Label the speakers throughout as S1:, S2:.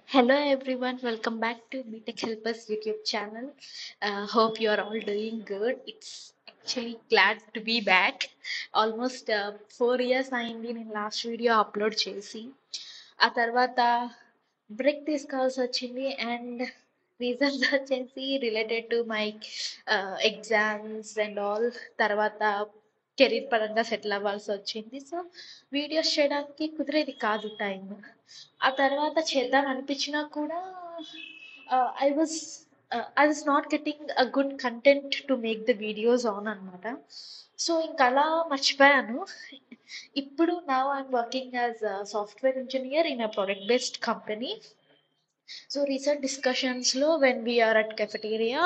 S1: Hello everyone, welcome back to BTech Helpers YouTube channel. Uh, hope you are all doing good. It's actually glad to be back. Almost uh, four years అయింది నేను last video upload చేసి ఆ తర్వాత break తీసుకోవాల్సి వచ్చింది and reasons వచ్చేసి related to my exams and all తర్వాత career పరంగా సెటిల్ అవ్వాల్సి వచ్చింది సో వీడియోస్ చేయడానికి కుదిరేది కాదు టైం ఆ తర్వాత చేద్దాం అనిపించినా కూడా I was I was not getting a good content to make the videos on అనమాట సో ఇంకా అలా మర్చిపోయాను ఇప్పుడు నా I'm working as software engineer in a product based company so recent డిస్కషన్స్లో when we're at cafeteria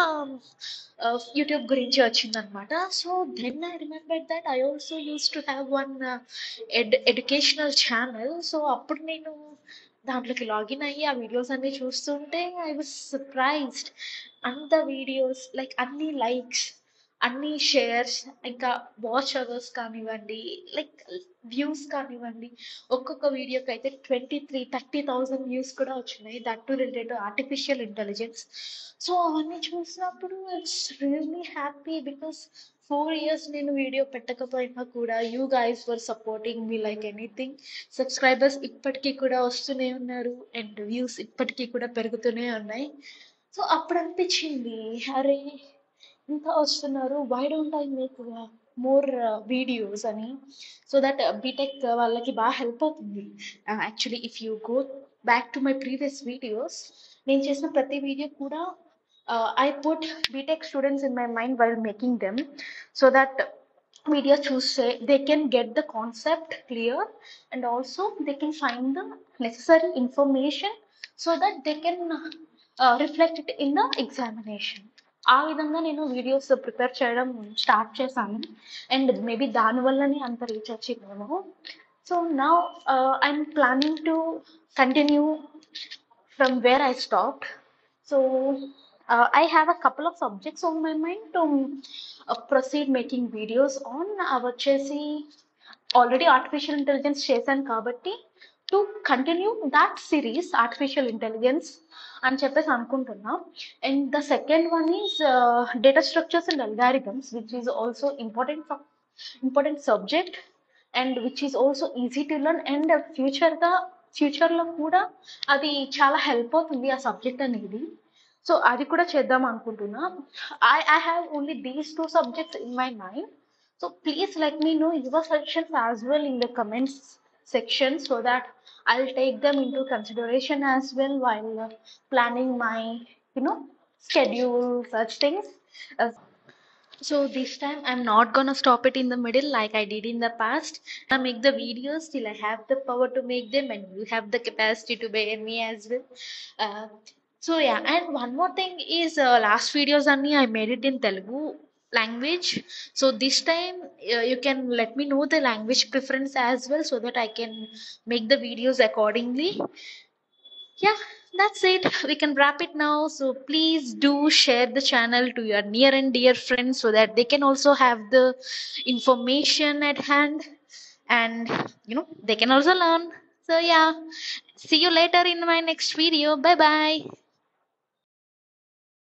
S1: YouTube గురించి వచ్చిందనమాట so then I remember that I also use to have one ed educational channel so అప్పుడు నేను దాంట్లోకి login అయ్యి ఆ videos అన్ని చూస్తుంటే ఐ వాజ్ సర్ప్రైజ్డ్ అంత వీడియోస్ లైక్ అన్ని లైక్స్ అన్ని షేర్స్ ఇంకా వాచ్ అవర్స్ కానివ్వండి లైక్ వ్యూస్ కానివ్వండి ఒక్కొక్క వీడియోకి అయితే twenty three thirty thousand views కూడా వచ్చినాయి that to related artificial intelligence so అవన్నీ చూసినప్పుడు it's really happy because four years నేను వీడియో పెట్టకపోయినా కూడా you guys for supporting me like anything subscribers ఇప్పటికీ కూడా వస్తూనే ఉన్నారు అండ్ వ్యూస్ ఇప్పటికీ కూడా పెరుగుతూనే ఉన్నాయి సో అప్పుడు అనిపించింది అరే ఇంత వస్తున్నారు why don't I make more videos అని సో దట్ బీటెక్ వాళ్ళకి బాగా హెల్ప్ అవుతుంది actually if you go back to my previous videos నేను చేసిన ప్రతి వీడియో కూడా I put BTech students in my mind while making them so that video చూస్తే they can get the concept clear and also they can find the necessary information so that they can reflect it in the examination ఆ విధంగా నేను videos prepare చేయడం start చేశాను and maybe దానివల్లనే అంత reach వచ్చిందేమో so నా I'm planning to continue from where I stop so I have a couple of subjects on my mind to proceed making videos on అవి వచ్చేసి ఆల్రెడీ ఆర్టిఫిషియల్ ఇంటెలిజెన్స్ చేశాను కాబట్టి to continue that series artificial intelligence అని చెప్పేసి అనుకుంటున్నా and the second one is data structures and algorithms which is also important important subject and which is also easy to learn and ఫ్యూచర్గా ఫ్యూచర్లో కూడా అది చాలా హెల్ప్ అవుతుంది ఆ సబ్జెక్ట్ అనేది సో అది కూడా చేద్దాం అనుకుంటున్నా I I have only these two subjects in my mind so please let me know your suggestions as well in the comments section so that I'll take them into consideration as well while uh, planning my, you know, schedule, such things. Uh, so this time I'm not gonna stop it in the middle like I did in the past. I make the videos till I have the power to make them and you have the capacity to bear me as well. Uh, so yeah, and one more thing is uh, last videos only I made it in Telugu language so this time uh, you can let me know the language preference as well so that i can make the videos accordingly yeah that's it we can wrap it now so please do share the channel to your near and dear friends so that they can also have the information at hand and you know they can also learn so yeah see you later in my next video bye bye